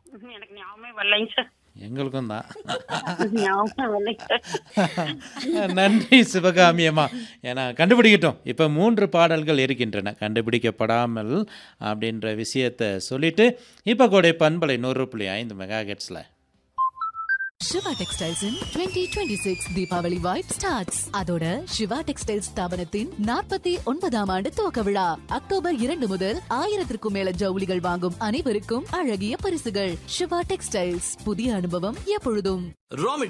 எனக்கு ஞாபகமே வரலைங்க சார் எங்களுக்கும் தான் ஞாபகம் வரலைங்க சார் நன்றி சிவகாமி அம்மா ஏன்னா கண்டுபிடிக்கட்டும் இப்போ மூன்று பாடல்கள் இருக்கின்றன கண்டுபிடிக்கப்படாமல் அப்படின்ற விஷயத்தை சொல்லிட்டு இப்போ கூட பண்பலை நூறு புள்ளி ஐந்து மெகா ஹெட்ஸில் Siva textiles twenty twenty six Deepavali vibe starts அதோட சிவா டெக்ஸ்டைல்ஸ் ஸ்தாபனத்தின் நாற்பத்தி ஒன்பதாம் ஆண்டு துவக்க விழா அக்டோபர் இரண்டு முதல் ஆயிரத்திற்கும் மேல ஜவுளிகள் வாங்கும் அனைவருக்கும் அழகிய பரிசுகள் சிவா டெக்ஸ்டைல்ஸ் புதிய அனுபவம் எப்பொழுதும் Raw